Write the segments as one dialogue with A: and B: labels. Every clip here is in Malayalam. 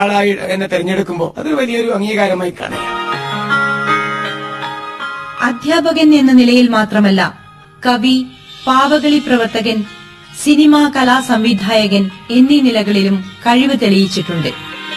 A: ആളായി എന്നെ തെരഞ്ഞെടുക്കുമ്പോൾ അത് വലിയൊരു അംഗീകാരമായി കാണുക
B: അധ്യാപകൻ എന്ന നിലയിൽ മാത്രമല്ല കവി പാവകളി പ്രവർത്തകൻ സിനിമാ കലാ സംവിധായകൻ എന്നീ നിലകളിലും കഴിവ് തെളിയിച്ചിട്ടുണ്ട്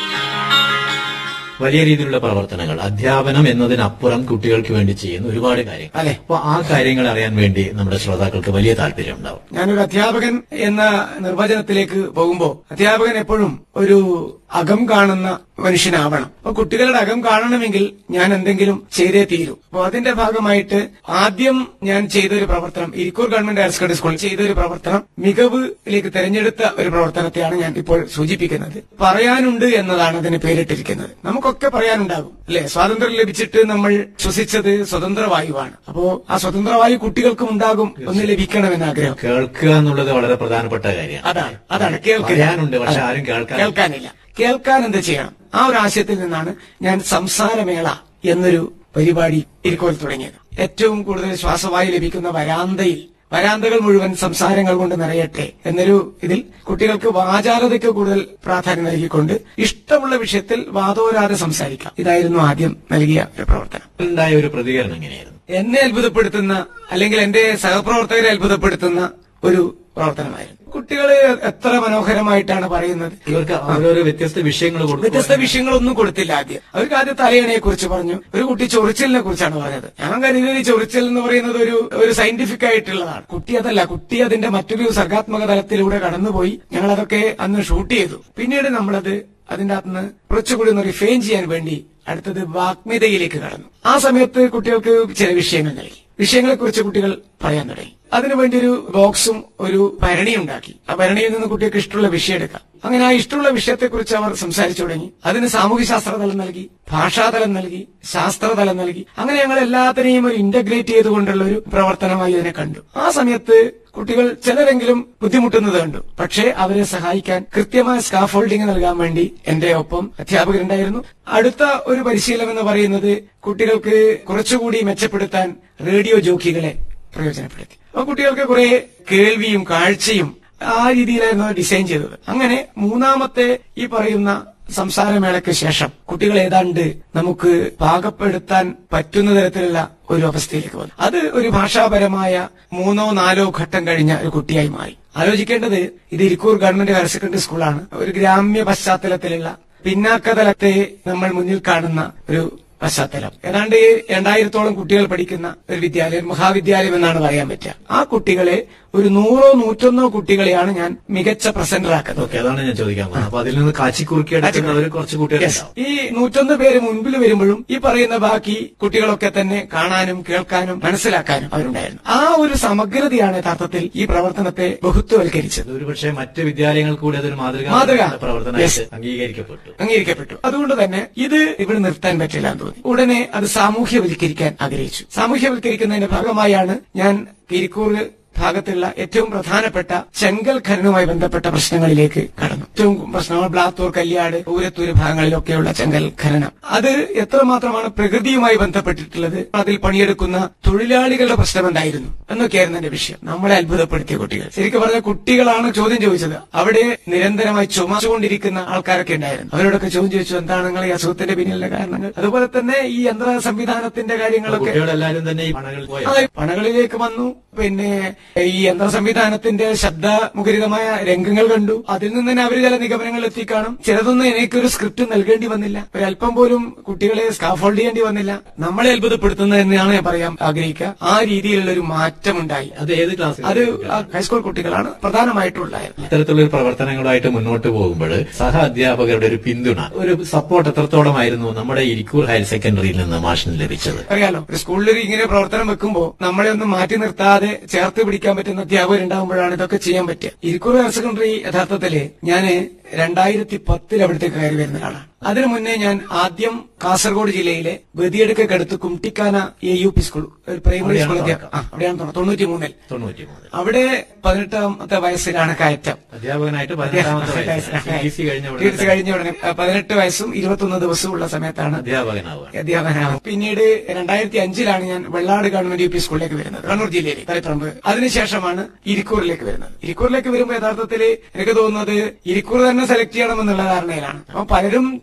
C: വലിയ രീതിയിലുള്ള പ്രവർത്തനങ്ങൾ അധ്യാപനം എന്നതിനപ്പുറം കുട്ടികൾക്ക് വേണ്ടി ചെയ്യുന്ന ഒരുപാട് കാര്യങ്ങൾ
A: അതെ.
C: അപ്പൊ ആ കാര്യങ്ങൾ അറിയാൻ വേണ്ടി നമ്മുടെ ശ്രോതാക്കൾക്ക് വലിയ താല്പര്യം ഉണ്ടാവും
A: ഞാനൊരു അധ്യാപകൻ എന്ന നിർവചനത്തിലേക്ക് പോകുമ്പോൾ അധ്യാപകൻ എപ്പോഴും ഒരു അകം കാണുന്ന മനുഷ്യനാവണം അപ്പൊ കുട്ടികളുടെ അകം കാണണമെങ്കിൽ ഞാൻ എന്തെങ്കിലും ചെയ്തേ തീരൂ അപ്പൊ അതിന്റെ ഭാഗമായിട്ട് ആദ്യം ഞാൻ ചെയ്തൊരു പ്രവർത്തനം ഇരിക്കൂർ ഗവൺമെന്റ് ഹയർ സെക്കൻഡറി സ്കൂളിൽ ചെയ്തൊരു പ്രവർത്തനം മികവിലേക്ക് തെരഞ്ഞെടുത്ത ഒരു പ്രവർത്തനത്തെയാണ് ഞാൻ ഇപ്പോൾ സൂചിപ്പിക്കുന്നത് പറയാനുണ്ട് എന്നതാണ് അതിന് പേരിട്ടിരിക്കുന്നത് നമുക്കൊക്കെ പറയാനുണ്ടാകും അല്ലെ സ്വാതന്ത്ര്യം ലഭിച്ചിട്ട് നമ്മൾ ശ്വസിച്ചത് സ്വതന്ത്ര വായുവാണ് അപ്പോ ആ സ്വതന്ത്ര വായു കുട്ടികൾക്കും ഉണ്ടാകും ഒന്ന് ലഭിക്കണമെന്ന് ആഗ്രഹം
C: കേൾക്കുക എന്നുള്ളത് വളരെ പ്രധാനപ്പെട്ട കാര്യമാണ്
A: അതാണ് അതാണ് കേൾക്കുക
C: പറയാനുണ്ട് പക്ഷെ ആരും കേൾക്കാൻ
A: കേൾക്കാനില്ല കേൾക്കാൻ എന്ത് ചെയ്യണം ആ ഒരു ആശയത്തിൽ നിന്നാണ് ഞാൻ സംസാരമേള എന്നൊരു പരിപാടി ഇരിക്കോൽ തുടങ്ങിയത് ഏറ്റവും കൂടുതൽ ശ്വാസവായു ലഭിക്കുന്ന വരാന്തയിൽ വരാന്തകൾ മുഴുവൻ സംസാരങ്ങൾ കൊണ്ട് നിറയട്ടെ എന്നൊരു ഇതിൽ കുട്ടികൾക്ക് വാചാലതയ്ക്ക് കൂടുതൽ പ്രാധാന്യം നൽകിക്കൊണ്ട് ഇഷ്ടമുള്ള വിഷയത്തിൽ വാദോരാതെ സംസാരിക്കാം ഇതായിരുന്നു ആദ്യം നൽകിയ ഒരു പ്രവർത്തനം
C: ഉണ്ടായ ഒരു പ്രതികരണം എങ്ങനെയായിരുന്നു
A: എന്നെ അത്ഭുതപ്പെടുത്തുന്ന അല്ലെങ്കിൽ എന്റെ സഹപ്രവർത്തകരെ അത്ഭുതപ്പെടുത്തുന്ന ഒരു പ്രവർത്തനമായിരുന്നു കുട്ടികള് എത്ര മനോഹരമായിട്ടാണ് പറയുന്നത്
C: ഇവർക്ക് ഓരോരോ വ്യത്യസ്ത വിഷയങ്ങൾ കൊടുക്കും
A: വ്യത്യസ്ത വിഷയങ്ങളൊന്നും കൊടുത്തില്ല ആദ്യം അവർക്ക് ആദ്യം തലയണയെ കുറിച്ച് പറഞ്ഞു ഒരു കുട്ടി ചൊറിച്ചിലിനെ കുറിച്ചാണ് പറഞ്ഞത് ഞാൻ കരുതിയത് ഈ ചൊറിച്ചിൽ എന്ന് പറയുന്നത് ഒരു ഒരു സയന്റിഫിക് ആയിട്ടുള്ളതാണ് കുട്ടി അതല്ല കുട്ടി അതിന്റെ മറ്റൊരു സർഗാത്മക തലത്തിലൂടെ കടന്നുപോയി ഞങ്ങൾ അതൊക്കെ അന്ന് ഷൂട്ട് ചെയ്തു പിന്നീട് നമ്മളത് അതിന്റെ അകത്തുനിന്ന് കുറച്ചുകൂടി ഒന്ന് റിഫൈൻ ചെയ്യാൻ വേണ്ടി അടുത്തത് വാഗ്മിതയിലേക്ക് കടന്നു ആ സമയത്ത് കുട്ടികൾക്ക് ചില വിഷയങ്ങൾ നൽകി വിഷയങ്ങളെ കുറിച്ച് കുട്ടികൾ പറയാൻ തുടങ്ങി അതിനുവേണ്ടി ഒരു ബോക്സും ഒരു ഭരണിയും ഉണ്ടാക്കി ആ ഭരണിയിൽ നിന്ന് കുട്ടികൾക്ക് ഇഷ്ടമുള്ള വിഷയം എടുക്കാം അങ്ങനെ ആ ഇഷ്ടമുള്ള വിഷയത്തെക്കുറിച്ച് അവർ സംസാരിച്ചു തുടങ്ങി അതിന് സാമൂഹ്യ ശാസ്ത്രതലം നൽകി ഭാഷാതലം നൽകി ശാസ്ത്രതലം നൽകി അങ്ങനെ ഞങ്ങൾ എല്ലാത്തിനെയും ഒരു ഇന്റഗ്രേറ്റ് ചെയ്തുകൊണ്ടുള്ള ഒരു പ്രവർത്തനമായി ഇതിനെ കണ്ടു ആ സമയത്ത് കുട്ടികൾ ചിലരെങ്കിലും ബുദ്ധിമുട്ടുന്നത് കണ്ടു പക്ഷേ അവരെ സഹായിക്കാൻ കൃത്യമായ സ്കാഫോൾഡിംഗ് നൽകാൻ വേണ്ടി എന്റെ ഒപ്പം അധ്യാപകരുണ്ടായിരുന്നു അടുത്ത ഒരു പരിശീലനം എന്ന് പറയുന്നത് കുട്ടികൾക്ക് കുറച്ചുകൂടി മെച്ചപ്പെടുത്താൻ റേഡിയോ ജോക്കികളെ പ്രയോജനപ്പെടുത്തി അപ്പൊ കുട്ടികൾക്ക് കുറെ കേൾവിയും കാഴ്ചയും ആ രീതിയിലായിരുന്നു അത് ഡിസൈൻ ചെയ്തത് അങ്ങനെ മൂന്നാമത്തെ ഈ പറയുന്ന സംസാരമേളയ്ക്ക് ശേഷം കുട്ടികൾ ഏതാണ്ട് നമുക്ക് പാകപ്പെടുത്താൻ പറ്റുന്ന തരത്തിലുള്ള ഒരു അവസ്ഥയിലേക്ക് വന്നു അത് ഒരു ഭാഷാപരമായ മൂന്നോ നാലോ ഘട്ടം കഴിഞ്ഞ ഒരു കുട്ടിയായി മാറി ആലോചിക്കേണ്ടത് ഇത് ഇരിക്കൂർ ഗവൺമെന്റ് ഹയർ സെക്കൻഡറി സ്കൂളാണ് ഒരു ഗ്രാമ്യ പശ്ചാത്തലത്തിലുള്ള പിന്നാക്കതലത്തെ നമ്മൾ മുന്നിൽ കാണുന്ന ഒരു പശ്ചാത്തലം ഏതാണ്ട് രണ്ടായിരത്തോളം കുട്ടികൾ പഠിക്കുന്ന ഒരു വിദ്യാലയം മഹാവിദ്യാലയം എന്നാണ് പറയാൻ പറ്റുക ആ കുട്ടികളെ ഒരു നൂറോ നൂറ്റൊന്നോ കുട്ടികളെയാണ് ഞാൻ മികച്ച പ്രസന്ററാക്കുന്നത്
C: ഓക്കെ അതാണ് ഞാൻ ചോദിക്കാൻ പോകുന്നത് അപ്പൊ അതിൽ നിന്ന് കാച്ചിക്കുറുക്കിയെടുക്കുന്നവർ കുറച്ച്
A: Yes.
C: കുട്ടികളുണ്ടാവും
A: ഈ നൂറ്റൊന്ന് പേര് മുൻപിൽ വരുമ്പോഴും ഈ പറയുന്ന ബാക്കി കുട്ടികളൊക്കെ തന്നെ കാണാനും കേൾക്കാനും മനസ്സിലാക്കാനും അവരുണ്ടായിരുന്നു ആ ഒരു സമഗ്രതയാണ് യഥാർത്ഥത്തിൽ ഈ പ്രവർത്തനത്തെ ബഹുത്വവൽക്കരിച്ചത്
C: ഒരുപക്ഷെ മറ്റ് വിദ്യാലയങ്ങൾ കൂടി അതൊരു മാതൃക
A: മാതൃക.
C: പ്രവർത്തനമായിട്ട്
A: Yes.
C: അംഗീകരിക്കപ്പെട്ടു
A: അംഗീകരിക്കപ്പെട്ടു അതുകൊണ്ട് തന്നെ ഇത് ഇവിടെ നിർത്താൻ പറ്റില്ല എന്ന് തോന്നി ഉടനെ അത് സാമൂഹ്യവൽക്കരിക്കാൻ ആഗ്രഹിച്ചു സാമൂഹ്യവൽക്കരിക്കുന്നതിന്റെ ഭാഗമായാണ് ഞാൻ കിരിക്കൂർ ഭാഗത്തുള്ള ഏറ്റവും പ്രധാനപ്പെട്ട ചെങ്കൽ ഖനനവുമായി ബന്ധപ്പെട്ട പ്രശ്നങ്ങളിലേക്ക് കടന്നു ഏറ്റവും പ്രശ്നങ്ങൾ ബ്ലാത്തൂർ കല്യാട് ഊരത്തൂര് ഭാഗങ്ങളിലൊക്കെയുള്ള ചെങ്കൽ ഖനനം അത് എത്രമാത്രമാണ് പ്രകൃതിയുമായി ബന്ധപ്പെട്ടിട്ടുള്ളത് അതിൽ പണിയെടുക്കുന്ന തൊഴിലാളികളുടെ പ്രശ്നം എന്തായിരുന്നു എന്നൊക്കെയായിരുന്നു എന്റെ വിഷയം നമ്മളെ അത്ഭുതപ്പെടുത്തിയ കുട്ടികൾ ശരിക്കും പറഞ്ഞ കുട്ടികളാണ് ചോദ്യം ചോദിച്ചത് അവിടെ നിരന്തരമായി ചുമച്ചുകൊണ്ടിരിക്കുന്ന ആൾക്കാരൊക്കെ ഉണ്ടായിരുന്നു അവരോടൊക്കെ ചോദ്യം ചോദിച്ചു എന്താണ് നിങ്ങൾ ഈ അസുഖത്തിന്റെ പിന്നിലുള്ള കാരണങ്ങൾ അതുപോലെ തന്നെ ഈ യന്ത്ര സംവിധാനത്തിന്റെ കാര്യങ്ങളൊക്കെ
C: കുട്ടികളെല്ലാരും തന്നെ ഈ പണകൾ പോയ
A: ആ, പണകളിലേക്ക് വന്നു പിന്നെ ഈ യന്ത്ര സംവിധാനത്തിന്റെ ശബ്ദമുഖരിതമായ രംഗങ്ങൾ കണ്ടു അതിൽ നിന്ന് തന്നെ അവർ ചില നിഗമനങ്ങൾ എത്തിക്കാണും ചിലതൊന്നും എനിക്കൊരു സ്ക്രിപ്റ്റ് നൽകേണ്ടി വന്നില്ല ഒരല്പം പോലും കുട്ടികളെ സ്കാഫോൾഡ് ചെയ്യേണ്ടി വന്നില്ല നമ്മളെ അത്ഭുതപ്പെടുത്തുന്നത് എന്നാണ് ഞാൻ പറയാൻ ആഗ്രഹിക്കുക ആ രീതിയിലുള്ള ഒരു മാറ്റമുണ്ടായി
C: അത് ഏത് ക്ലാസ്സിൽ
A: അത് ആ ഹൈസ്കൂൾ കുട്ടികളാണ് പ്രധാനമായിട്ടുണ്ടായത്
C: ഇത്തരത്തിലുള്ള പ്രവർത്തനങ്ങളുമായിട്ട് മുന്നോട്ട് പോകുമ്പോൾ സഹ അധ്യാപകരുടെ ഒരു പിന്തുണ ഒരു സപ്പോർട്ട് എത്രത്തോളമായിരുന്നു നമ്മുടെ ഇരിക്കൂർ ഹയർ സെക്കൻഡറിയിൽ നിന്ന് മാഷിന് ലഭിച്ചത്
A: അറിയാലോ ഒരു സ്കൂളിൽ ഒരു ഇങ്ങനെ പ്രവർത്തനം വെക്കുമ്പോൾ നമ്മളെ ഒന്നും മാറ്റി നിർത്താതെ ചേർത്ത് പിടിക്കാൻ പറ്റുന്ന അധ്യാപകരുണ്ടാകുമ്പോഴാണ് ഇതൊക്കെ ചെയ്യാൻ പറ്റുക ഇരിക്കൂർ ഹയർ സെക്കൻഡറി യഥാർത്ഥത്തില് ഞാന് രണ്ടായിരത്തി പത്തിൽ അവിടത്തേക്ക് കയറി വരുന്ന ആളാണ് അതിനു മുന്നേ ഞാൻ ആദ്യം കാസർഗോഡ് ജില്ലയിലെ ബദിയടുക്കടുത്ത് കുംട്ടിക്കാന എ യു പി സ്കൂൾ ഒരു പ്രൈമറി
C: അവിടെയാണ്
A: സ്കൂൾ
C: തുടക്കം.
A: ആ അവിടെയാണ് തുടക്കം. തൊണ്ണൂറ്റി മൂന്നിൽ
C: തൊണ്ണൂറ്റി മൂന്ന്
A: അവിടെ പതിനെട്ടാമത്തെ വയസ്സിലാണ് കയറ്റം
C: അധ്യാപകനായിട്ട് പതിനെട്ടാമത്തെ വയസ്സിൽ ടി സി കഴിഞ്ഞ ഉടനെ
A: തീർച്ച കഴിഞ്ഞ ഉടനെ ആ, പതിനെട്ട് വയസ്സും ഇരുപത്തൊന്ന് ദിവസവും ഉള്ള സമയത്താണ്
C: അധ്യാപകനാവുക
A: അധ്യാപകനാകും പിന്നീട് രണ്ടായിരത്തി അഞ്ചിലാണ് ഞാൻ വെള്ളാട് ഗവൺമെന്റ് യു പി സ്കൂളിലേക്ക് വരുന്നത് കണ്ണൂർ ജില്ലയിൽ തളിപ്പറമ്പ് അതിനുശേഷമാണ് ഇരിക്കൂറിലേക്ക് വരുന്നത് ഇരിക്കൂറിലേക്ക് വരുമ്പോൾ യഥാർത്ഥത്തിൽ എനിക്ക് തോന്നുന്നത് ഇരിക്കൂർ തന്നെ തന്നെ സെലക്ട് ചെയ്യണം എന്നുള്ള ധാരണയിലാണ് അപ്പൊ പലരും